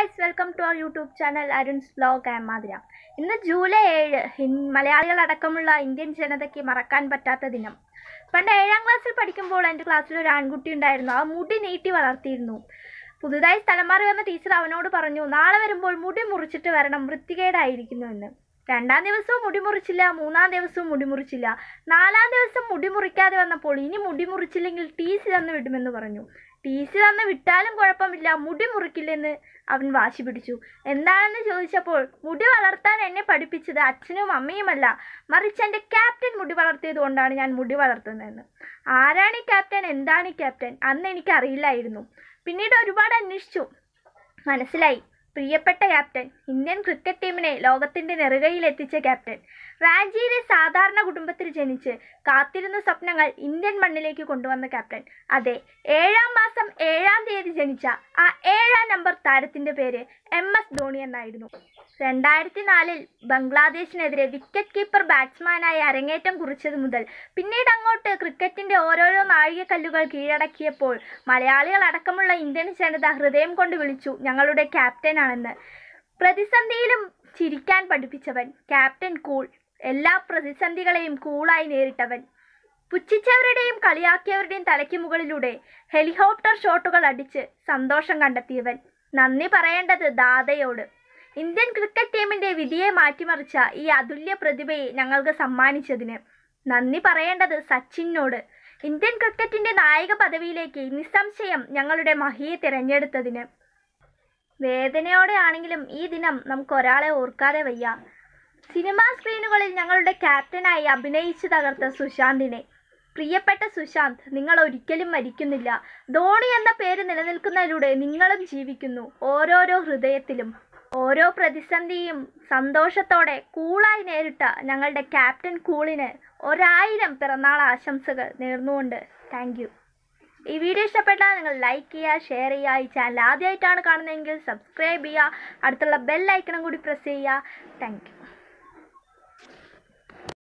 guys welcome to our YouTube channel Arun's vlog and മാതിര ഇന്ന് July ഏഴ് ഹിൻ- മലയാളികളടക്കമുള്ള ഇന്ത്യൻ ജനതയ്ക്ക് മറക്കാൻ പറ്റാത്ത ദിനം പണ്ട് ഏഴാം ക്ലാസ്സിൽ പഠിക്കുമ്പോൾ എൻ്റെ ക്ലാസ്സിൽ ഒരു ആൺകുട്ടി ഉണ്ടായിരുന്നു ആ മുടി നീട്ടി വളർത്തിയിരുന്നു പുതുതായി സ്ഥലം മാറി വന്ന ടീച്ചർ അവനോട് പറഞ്ഞു നാളെ വരുമ്പോൾ മുടി മുറിച്ചിട്ട് വരണം വൃത്തികേടായിരിക്കുന്നു എന്ന് രണ്ടാം ദിവസവും മുടി മുറിച്ചില്ല മൂന്നാം ദിവസവും മുടി മുറിച്ചില്ല നാലാം ദിവസം മുടി മുറിക്കാതെ വന്നപ്പോൾ ഇനി മുടി മുറിച്ചില്ലെങ്കിൽ ടി സി തന്നു വിടുമെന്ന് പറഞ്ഞു ടി സി തന്ന് വിട്ടാലും കുഴപ്പമില്ല മുടി മുറിക്കില്ലെന്ന് അവൻ വാശി പിടിച്ചു എന്താണെന്ന് ചോദിച്ചപ്പോൾ മുടി വളർത്താൻ എന്നെ പഠിപ്പിച്ചത് അച്ഛനും അമ്മയുമല്ല മറിച്ച് എൻ്റെ ക്യാപ്റ്റൻ മുടി വളർത്തിയത് കൊണ്ടാണ് ഞാൻ മുടി വളർത്തുന്നതെന്ന് ആരാണ് ഈ ക്യാപ്റ്റൻ എന്താണ് ഈ ക്യാപ്റ്റൻ അന്ന് എനിക്ക് അറിയില്ലായിരുന്നു പിന്നീട് ഒരുപാട് അന്വേഷിച്ചു മനസ്സിലായി പ്രിയപ്പെട്ട ക്യാപ്റ്റൻ ഇന്ത്യൻ ക്രിക്കറ്റ് ടീമിനെ ലോകത്തിന്റെ നെറുകയിൽ എത്തിച്ച ക്യാപ്റ്റൻ റാഞ്ചിയിലെ സാധാരണ കുടുംബത്തിൽ ജനിച്ച് കാത്തിരുന്ന സ്വപ്നങ്ങൾ ഇന്ത്യൻ മണ്ണിലേക്ക് കൊണ്ടുവന്ന ക്യാപ്റ്റൻ അതെ ഏഴാം മാസം ഏഴാം തീയതി ജനിച്ച ആ ഏഴാം നമ്പർ താരത്തിന്റെ പേര് എം എസ് ധോണി എന്നായിരുന്നു രണ്ടായിരത്തി നാലിൽ ബംഗ്ലാദേശിനെതിരെ വിക്കറ്റ് കീപ്പർ ബാറ്റ്സ്മാനായി അരങ്ങേറ്റം കുറിച്ചത് മുതൽ പിന്നീട് അങ്ങോട്ട് ക്രിക്കറ്റിന്റെ ഓരോരോ നാഴികക്കല്ലുകൾ കീഴടക്കിയപ്പോൾ മലയാളികൾ അടക്കമുള്ള ഇന്ത്യൻ ജനത ഹൃദയം കൊണ്ട് വിളിച്ചു ഞങ്ങളുടെ ക്യാപ്റ്റനാണെന്ന് പ്രതിസന്ധിയിലും ചിരിക്കാൻ പഠിപ്പിച്ചവൻ ക്യാപ്റ്റൻ കൂൾ എല്ലാ പ്രതിസന്ധികളെയും കൂളായി നേരിട്ടവൻ പുച്ഛിച്ചവരുടെയും കളിയാക്കിയവരുടെയും തലയ്ക്ക് മുകളിലൂടെ ഹെലികോപ്റ്റർ ഷോട്ടുകൾ അടിച്ച് സന്തോഷം കണ്ടെത്തിയവൻ നന്ദി പറയേണ്ടത് ദാതയോട് ഇന്ത്യൻ ക്രിക്കറ്റ് ടീമിന്റെ വിധിയെ മാറ്റിമറിച്ച ഈ അതുല്യ പ്രതിഭയെ ഞങ്ങൾക്ക് സമ്മാനിച്ചതിന് നന്ദി പറയേണ്ടത് സച്ചിനോട് ഇന്ത്യൻ ക്രിക്കറ്റിന്റെ നായക പദവിയിലേക്ക് നിസ്സംശയം ഞങ്ങളുടെ മഹിയെ തിരഞ്ഞെടുത്തതിന് വേദനയോടെ ആണെങ്കിലും ഈ ദിനം നമുക്ക് ഒരാളെ ഓർക്കാതെ വയ്യ സിനിമാ സ്ക്രീനുകളിൽ ഞങ്ങളുടെ ക്യാപ്റ്റനായി അഭിനയിച്ചു തകർത്ത സുശാന്തിനെ പ്രിയപ്പെട്ട സുശാന്ത് നിങ്ങൾ ഒരിക്കലും മരിക്കുന്നില്ല ധോണി എന്ന പേര് നിലനിൽക്കുന്നതിലൂടെ നിങ്ങളും ജീവിക്കുന്നു ഓരോരോ ഹൃദയത്തിലും ഓരോ പ്രതിസന്ധിയും സന്തോഷത്തോടെ കൂളായി നേരിട്ട ഞങ്ങളുടെ ക്യാപ്റ്റൻ കൂളിന് ഒരായിരം പിറന്നാൾ ആശംസകൾ നേർന്നുകൊണ്ട് താങ്ക് യു ഈ വീഡിയോ ഇഷ്ടപ്പെട്ടാൽ നിങ്ങൾ ലൈക്ക് ചെയ്യുക ഷെയർ ചെയ്യുക ഈ ചാനൽ ആദ്യമായിട്ടാണ് കാണുന്നതെങ്കിൽ സബ്സ്ക്രൈബ് ചെയ്യുക അടുത്തുള്ള ബെൽ ഐക്കണും കൂടി പ്രസ് ചെയ്യുക താങ്ക് യു